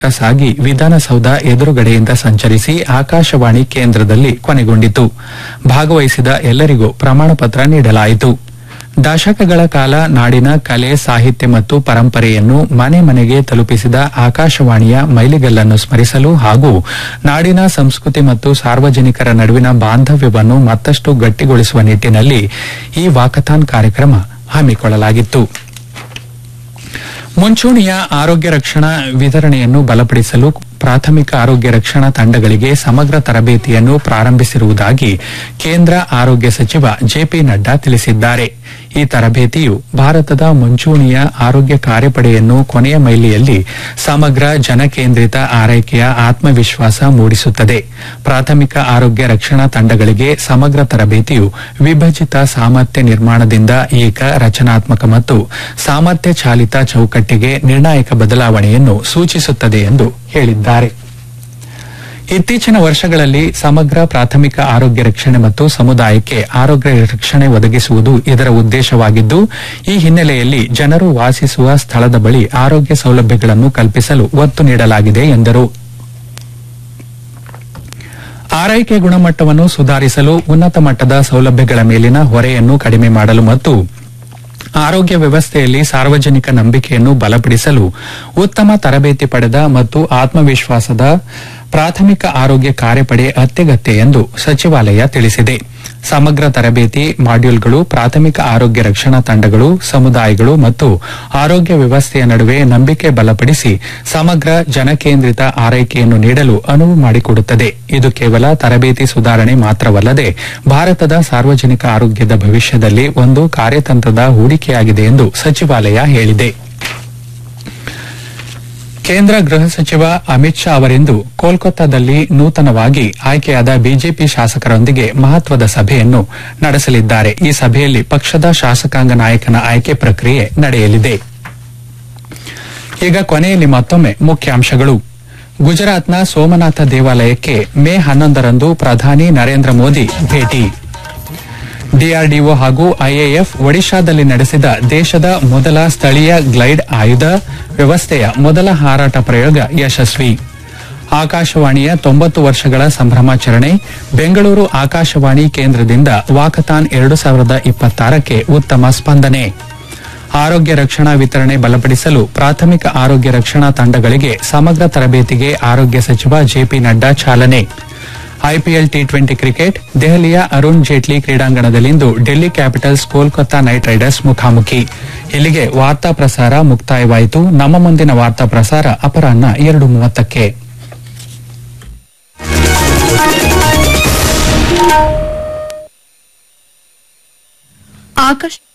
ಸಾಗಿ ವಿಧಾನಸೌಧ ಎದುರುಗಡೆಯಿಂದ ಸಂಚರಿಸಿ ಆಕಾಶವಾಣಿ ಕೇಂದ್ರದಲ್ಲಿ ಕೊನೆಗೊಂಡಿತು ಭಾಗವಹಿಸಿದ ಎಲ್ಲರಿಗೂ ಪ್ರಮಾಣ ಪತ್ರ ನೀಡಲಾಯಿತು ದಶಕಗಳ ಕಾಲ ನಾಡಿನ ಕಲೆ ಸಾಹಿತ್ಯ ಮತ್ತು ಪರಂಪರೆಯನ್ನು ಮನೆ ಮನೆಗೆ ತಲುಪಿಸಿದ ಆಕಾಶವಾಣಿಯ ಮೈಲಿಗಲ್ಲನ್ನು ಸ್ಮರಿಸಲು ಹಾಗೂ ನಾಡಿನ ಸಂಸ್ಕೃತಿ ಮತ್ತು ಸಾರ್ವಜನಿಕರ ನಡುವಿನ ಬಾಂಧವ್ಯವನ್ನು ಮತ್ತಷ್ಟು ಗಟ್ಟಿಗೊಳಿಸುವ ನಿಟ್ಟಿನಲ್ಲಿ ಈ ವಾಕಥಾನ್ ಕಾರ್ಯಕ್ರಮ ಹಮ್ಮಿಕೊಳ್ಳಲಾಗಿತ್ತು ಮುಂಚೂಣಿಯ ಆರೋಗ್ಯ ರಕ್ಷಣಾ ವಿತರಣೆಯನ್ನು ಬಲಪಡಿಸಲು ಪ್ರಾಥಮಿಕ ಆರೋಗ್ಯ ರಕ್ಷಣಾ ತಂಡಗಳಿಗೆ ಸಮಗ್ರ ತರಬೇತಿಯನ್ನು ಪ್ರಾರಂಭಿಸಿರುವುದಾಗಿ ಕೇಂದ್ರ ಆರೋಗ್ಯ ಸಚಿವ ಜೆಪಿ ನಡ್ಡಾ ತಿಳಿಸಿದ್ದಾರೆ ಈ ತರಬೇತಿಯು ಭಾರತದ ಮುಂಚೂಣಿಯ ಆರೋಗ್ಯ ಕಾರ್ಯಪಡೆಯನ್ನು ಕೊನೆಯ ಮೈಲಿಯಲ್ಲಿ ಸಮಗ್ರ ಜನಕೇಂದ್ರಿತ ಆರೈಕೆಯ ಆತ್ಮವಿಶ್ವಾಸ ಮೂಡಿಸುತ್ತದೆ ಪ್ರಾಥಮಿಕ ಆರೋಗ್ಯ ರಕ್ಷಣಾ ತಂಡಗಳಿಗೆ ಸಮಗ್ರ ತರಬೇತಿಯು ವಿಭಜಿತ ಸಾಮರ್ಥ್ಯ ನಿರ್ಮಾಣದಿಂದ ಏಕ ರಚನಾತ್ಮಕ ಮತ್ತು ಸಾಮರ್ಥ್ಯ ಚಾಲಿತ ಚೌಕಟ್ಟಿಗೆ ನಿರ್ಣಾಯಕ ಬದಲಾವಣೆಯನ್ನು ಸೂಚಿಸುತ್ತದೆ ಎಂದು ಹೇಳಿದ್ದಾರೆ ಇತ್ತೀಚಿನ ವರ್ಷಗಳಲ್ಲಿ ಸಮಗ್ರ ಪ್ರಾಥಮಿಕ ಆರೋಗ್ಯ ರಕ್ಷಣೆ ಮತ್ತು ಸಮುದಾಯಕ್ಕೆ ಆರೋಗ್ಯ ರಕ್ಷಣೆ ಒದಗಿಸುವುದು ಇದರ ಉದ್ದೇಶವಾಗಿದ್ದು ಈ ಹಿನ್ನೆಲೆಯಲ್ಲಿ ಜನರು ವಾಸಿಸುವ ಸ್ಥಳದ ಬಳಿ ಆರೋಗ್ಯ ಸೌಲಭ್ಯಗಳನ್ನು ಕಲ್ಪಿಸಲು ಒತ್ತು ನೀಡಲಾಗಿದೆ ಎಂದರು ಆರೈಕೆ ಗುಣಮಟ್ಟವನ್ನು ಸುಧಾರಿಸಲು ಉನ್ನತ ಮಟ್ಟದ ಸೌಲಭ್ಯಗಳ ಮೇಲಿನ ಹೊರೆಯನ್ನು ಕಡಿಮೆ ಮಾಡಲು ಮತ್ತು ಆರೋಗ್ಯ ವ್ಯವಸ್ಥೆಯಲ್ಲಿ ಸಾರ್ವಜನಿಕ ನಂಬಿಕೆಯನ್ನು ಬಲಪಡಿಸಲು ಉತ್ತಮ ತರಬೇತಿ ಪಡೆದ ಮತ್ತು ಆತ್ಮವಿಶ್ವಾಸದ ಪ್ರಾಥಮಿಕ ಆರೋಗ್ಯ ಕಾರ್ಯಪಡೆ ಅತ್ಯಗತ್ಯ ಎಂದು ಸಚಿವಾಲಯ ತಿಳಿಸಿದೆ ಸಮಗ್ರ ತರಬೇತಿ ಮಾಡ್ಯೂಲ್ಗಳು ಪ್ರಾಥಮಿಕ ಆರೋಗ್ಯ ರಕ್ಷಣಾ ತಂಡಗಳು ಸಮುದಾಯಗಳು ಮತ್ತು ಆರೋಗ್ಯ ವ್ಯವಸ್ಥೆಯ ನಡುವೆ ನಂಬಿಕೆ ಬಲಪಡಿಸಿ ಸಮಗ್ರ ಜನಕೇಂದ್ರಿತ ಆರೈಕೆಯನ್ನು ನೀಡಲು ಅನುವು ಮಾಡಿಕೊಡುತ್ತದೆ ಇದು ಕೇವಲ ತರಬೇತಿ ಸುಧಾರಣೆ ಮಾತ್ರವಲ್ಲದೆ ಭಾರತದ ಸಾರ್ವಜನಿಕ ಆರೋಗ್ಯದ ಭವಿಷ್ಯದಲ್ಲಿ ಒಂದು ಕಾರ್ಯತಂತ್ರದ ಹೂಡಿಕೆಯಾಗಿದೆ ಎಂದು ಸಚಿವಾಲಯ ಹೇಳಿದೆ ಕೇಂದ್ರ ಗೃಹ ಸಚಿವ ಅಮಿತ್ ಶಾ ಅವರಿಂದು ಕೋಲ್ಕತ್ತಾದಲ್ಲಿ ನೂತನವಾಗಿ ಆಯ್ಕೆಯಾದ ಬಿಜೆಪಿ ಶಾಸಕರೊಂದಿಗೆ ಮಹತ್ವದ ಸಭೆಯನ್ನು ನಡೆಸಲಿದ್ದಾರೆ ಈ ಸಭೆಯಲ್ಲಿ ಪಕ್ಷದ ಶಾಸಕಾಂಗ ನಾಯಕನ ಆಯ್ಕೆ ಪ್ರಕ್ರಿಯೆ ನಡೆಯಲಿದೆ ಈಗ ಕೊನೆಯಲ್ಲಿ ಮತ್ತೊಮ್ಮೆ ಮುಖ್ಯಾಂಶಗಳು ಗುಜರಾತ್ನ ಸೋಮನಾಥ ದೇವಾಲಯಕ್ಕೆ ಮೇ ಹನ್ನೊಂದರಂದು ಪ್ರಧಾನಿ ನರೇಂದ್ರ ಮೋದಿ ಭೇಟಿ ಡಿಆರ್ಡಿಒ ಹಾಗೂ ಐಎಎಫ್ ಒಡಿಶಾದಲ್ಲಿ ನಡೆಸಿದ ದೇಶದ ಮೊದಲ ಸ್ಥಳೀಯ ಗ್ಲೈಡ್ ಆಯುಧ ವ್ಯವಸ್ಥೆಯ ಮೊದಲ ಹಾರಾಟ ಪ್ರಯೋಗ ಯಶಸ್ವಿ ಆಕಾಶವಾಣಿಯ ತೊಂಬತ್ತು ವರ್ಷಗಳ ಸಂಭ್ರಮಾಚರಣೆ ಬೆಂಗಳೂರು ಆಕಾಶವಾಣಿ ಕೇಂದ್ರದಿಂದ ವಾಕಥಾನ್ ಎರಡು ಸಾವಿರದ ಇಪ್ಪತ್ತಾರಕ್ಕೆ ಉತ್ತಮ ಸ್ಪಂದನೆ ಆರೋಗ್ಯ ರಕ್ಷಣಾ ವಿತರಣೆ ಬಲಪಡಿಸಲು ಪ್ರಾಥಮಿಕ ಆರೋಗ್ಯ ರಕ್ಷಣಾ ತಂಡಗಳಿಗೆ ಸಮಗ್ರ ತರಬೇತಿಗೆ ಆರೋಗ್ಯ ಸಚಿವ ಜೆಪಿ ನಡ್ಡಾ ಚಾಲನೆ ಐಪಿಎಲ್ ಟಿ ಟ್ವೆಂಟಿ ಕ್ರಿಕೆಟ್ ದೆಹಲಿಯ ಅರುಣ್ ಜೇಟ್ಲಿ ಕ್ರೀಡಾಂಗಣದಲ್ಲಿಂದು Delhi Capitals Kolkata Knight Riders ಮುಖಾಮುಖಿ ಇಲ್ಲಿಗೆ ವಾರ್ತಾ ಪ್ರಸಾರ ಮುಕ್ತಾಯವಾಯಿತು ನಮ್ಮ ಮುಂದಿನ ವಾರ್ತಾ ಪ್ರಸಾರ ಅಪರಾಹ್ನ ಎರಡು ಮೂವತ್ತಕ್ಕೆ ಆಕಾಶ